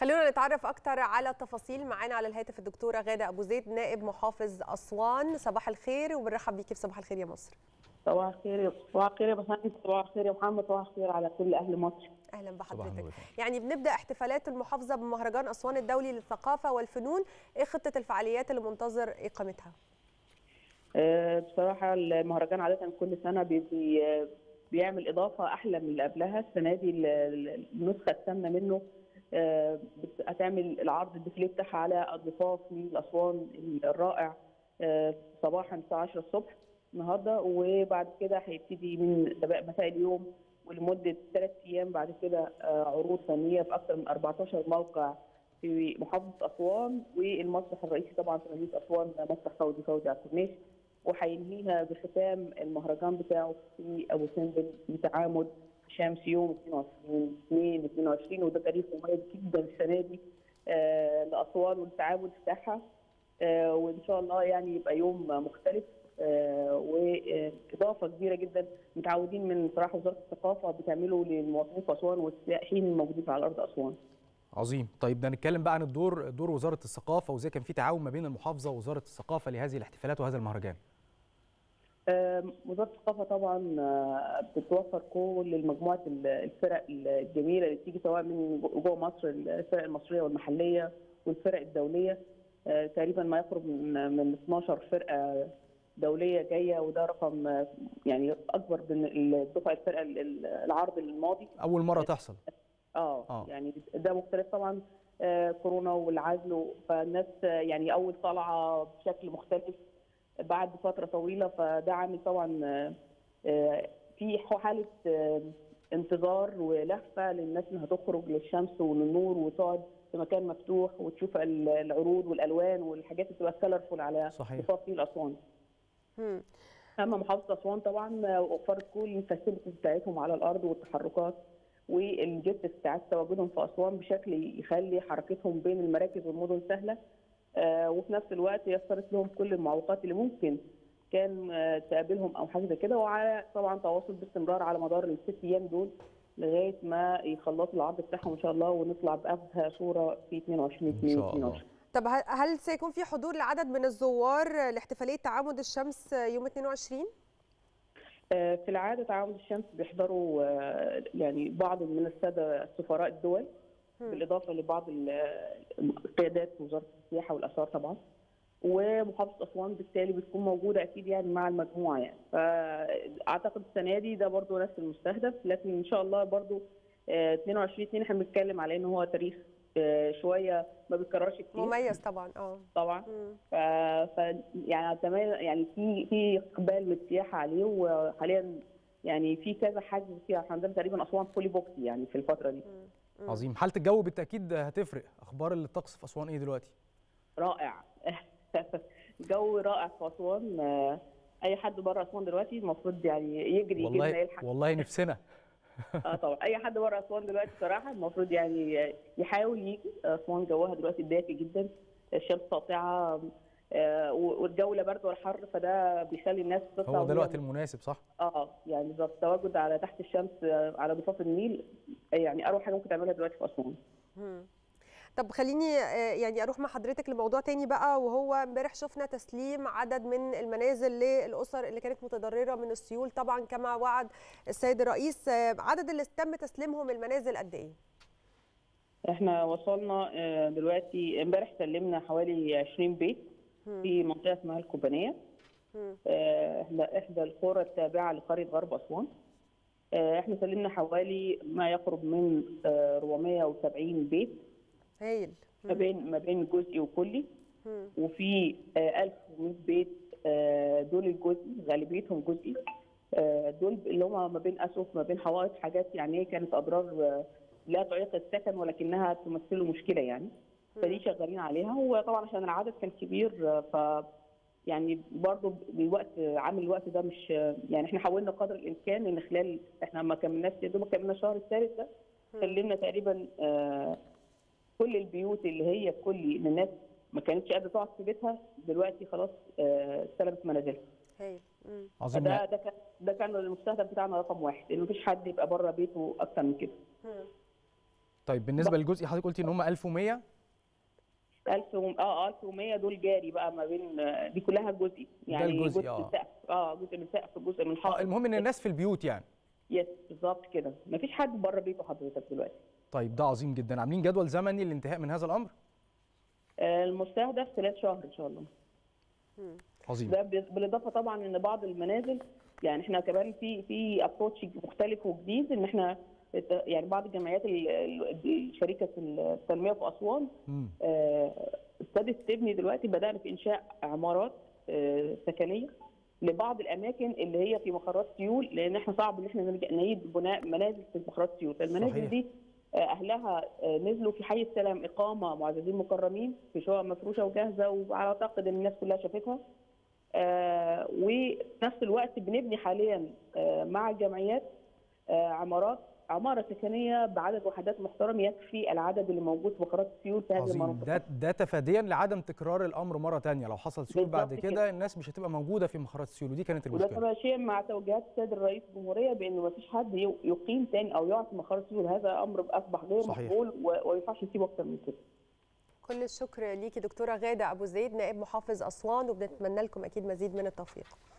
خلونا نتعرف اكتر على التفاصيل معانا على الهاتف الدكتوره غاده ابو زيد نائب محافظ اسوان صباح الخير وبنرحب بيكي في صباح الخير يا مصر صباح الخير يا صباح الخير يا بسنت صباح الخير يا محمد صباح الخير على كل اهل مصر اهلا صباح بحضرتك النور. يعني بنبدا احتفالات المحافظه بمهرجان اسوان الدولي للثقافه والفنون ايه خطه الفعاليات اللي منتظر اقامتها آه، بصراحه المهرجان عاده كل سنه بي- بي- بيعمل اضافه احلى من اللي قبلها السنه دي ال- ال- النسخه الثامنه منه آه، بت- هتعمل العرض الديفلي بتاعها على الضفاف من اسوان الرائع آه، صباحا الساعه 10 الصبح النهارده وبعد كده هيبتدي من مساء اليوم ولمده ثلاث ايام بعد كده آه، عروض فنيه في اكثر من 14 موقع في محافظه اسوان والمسرح الرئيسي طبعا في مدينه اسوان مسرح فوزي فوزي على الكورنيش وهينهيها بختام المهرجان بتاعه في ابو سمبل في تعامد شمس يوم 22 2 22 وده تاريخ مميز جدا السنه دي آه لاسوان والتعامد بتاعها آه وان شاء الله يعني يبقى يوم مختلف آه واضافه كبيره جدا متعودين من صراحه وزاره الثقافه بتعمله للمواطنين في اسوان والسائحين الموجودين على ارض اسوان. عظيم طيب ده نتكلم بقى عن الدور دور وزاره الثقافه وازاي كان في تعاون ما بين المحافظه ووزاره الثقافه لهذه الاحتفالات وهذا المهرجان آم، وزاره الثقافه طبعا آه، بتوفر كل مجموعه ال- الفرق الجميله اللي بتيجي سواء من جوه مصر الفرق المصريه والمحليه والفرق الدوليه آه، تقريبا ما يقرب من من 12 فرقه دوليه جايه وده رقم آه، يعني اكبر من الدفعه الفرقه ال- ال- العرض الماضي اول مره تحصل اه آه. يعني ده مختلف طبعا آه كورونا والعزل فالناس آه، يعني اول طلعه بشكل مختلف بعد فتره طويله فده عامل طبعا آه، آه، في حاله آه، انتظار ولهفه للناس انها تخرج للشمس وللنور وتقعد في مكان مفتوح وتشوف ال- العروض والالوان والحاجات اللي بتبقى كلرفول على صحيح. ضفاف نيل اسوان. مم. اما محافظه اسوان طبعا وفرت كل الفاسيلتيز بتاعتهم على الارض والتحركات والجيت بتاعت تواجدهم في اسوان بشكل يخلي حركتهم بين المراكز والمدن سهله آه، وفي نفس الوقت يسرت لهم كل المعوقات اللي ممكن كان آه، تقابلهم او حاجه زي كده وعلى طبعا تواصل باستمرار على مدار الست ايام دول لغايه ما يخلصوا العرض بتاعهم ان شاء الله ونطلع بابهى صوره في 22 ان شاء الله 22 طب هل- هل سيكون في حضور لعدد من الزوار لاحتفاليه تعامد الشمس يوم 22 آه، في العاده تعامد الشمس بيحضروا آه، يعني بعض من الساده سفراء الدول بالاضافه لبعض ال- القيادات وزاره السياحه والاثار طبعا ومحافظه اسوان بالتالي بتكون موجوده اكيد يعني مع المجموعه يعني فاعتقد السنه دي ده برضو نفس المستهدف لكن ان شاء الله برضو آه، 22 2 احنا بنتكلم على ان هو تاريخ آه، شويه ما بيتكررش كتير مميز طبعا اه طبعا مم. ف... ف يعني تمام يعني في في اقبال من السياحه عليه وحاليا يعني في كذا حجز فيها احنا عندنا تقريبا اسوان فولي بوكس يعني في الفتره دي عظيم حاله الجو بالتاكيد هتفرق اخبار الطقس في اسوان ايه دلوقتي رائع جو رائع في اسوان آه، اي حد بره اسوان دلوقتي المفروض يعني يجري يجيبنا والله يلحق والله نفسنا اه طبعا اي حد بره اسوان دلوقتي صراحه المفروض يعني يحاول يجي اسوان جوها دلوقتي دافي جدا الشمس ساطعه آه، والجو لا برد ولا حر فده بيخلي الناس تطلع هو ده وهي الوقت المناسب صح اه يعني بالظبط التواجد على تحت الشمس آه، على ضفاف النيل آه، يعني اروع حاجه ممكن تعملها دلوقتي في اسوان مم. طب خليني آه، يعني اروح مع حضرتك لموضوع تاني بقى وهو امبارح شفنا تسليم عدد من المنازل للاسر اللي كانت متضرره من السيول طبعا كما وعد السيد الرئيس آه، عدد اللي تم تسليمهم المنازل قد ايه؟ احنا وصلنا آه، دلوقتي امبارح سلمنا حوالي 20 بيت في منطقه اسمها الكوبانيه مم. آه، احدى احدى القرى التابعه لقريه غرب اسوان آه، احنا سلمنا حوالي ما يقرب من آه، 470 بيت هايل ما بين ما بين جزئي وكلي مم. وفي آه، 1100 بيت آه، دول الجزئي غالبيتهم جزئي آه، دول اللي هم ما بين اسقف ما بين حوائط حاجات يعني هي كانت اضرار آه، لا تعيق السكن ولكنها تمثل له مشكله يعني فدي شغالين عليها وطبعا عشان العدد كان كبير آه، ف يعني برضه بالوقت عامل الوقت ده مش يعني احنا حاولنا قدر الامكان ان خلال احنا ما كملناش يا دوب كملنا الشهر الثالث ده سلمنا تقريبا آه، كل البيوت اللي هي كل اللي الناس ما كانتش قادره تقعد في بيتها دلوقتي خلاص آه، استلمت منازلها هايل مم. عظيم فده يعني ده كان ده كان المستهدف بتاعنا رقم واحد ان مفيش حد يبقى بره بيته اكتر من كده مم. طيب بالنسبه للجزء حضرتك قلتي ان هم 1100 1000 و... اه 1100 دول جاري بقى ما بين آه، دي كلها جزء يعني الجزء، جزء آه. من السقف اه جزء من السقف جزء من اه الحائط المهم ان الناس في البيوت يعني يس بالظبط كده مفيش حد بره بيته حضرتك دلوقتي طيب ده عظيم جدا عاملين جدول زمني للانتهاء من هذا الامر آه، المستهدف خلال شهر ان شاء الله عظيم ده بال- بالاضافه طبعا ان بعض المنازل يعني احنا كمان في في ابروتش مختلف وجديد ان احنا الت- يعني بعض الجمعيات ال- ال- شركه التنميه في اسوان مم. آه، ابتدت تبني دلوقتي بدانا في انشاء عمارات آه، سكنيه لبعض الاماكن اللي هي في مخرات سيول لان احنا صعب ان احنا نرجع نعيد بناء منازل في مخرات سيول فالمنازل صحيح. دي آه، اهلها آه، نزلوا في حي السلام اقامه معززين مكرمين في شقق مفروشه وجاهزه واعتقد ان الناس كلها شافتها آه، وفي نفس الوقت بنبني حاليا آه، مع الجمعيات آه، عمارات عماره سكنيه بعدد وحدات محترم يكفي العدد اللي موجود في مخرات السيول في هذه عظيم المناطق ده ده تفاديا لعدم تكرار الامر مره تانية لو حصل سيول بعد بالظبط كده كده. الناس مش هتبقى موجوده في مخرات السيول ودي كانت وده المشكله تماشيا مع توجيهات السيد الرئيس الجمهوريه بانه ما فيش حد يو- يقيم تاني او يقعد في مخرات السيول هذا امر اصبح غير صحيح. مقبول و- وما ينفعش نسيبه اكتر من كده كل الشكر ليكي دكتوره غاده ابو زيد نائب محافظ اسوان وبنتمنى لكم اكيد مزيد من التوفيق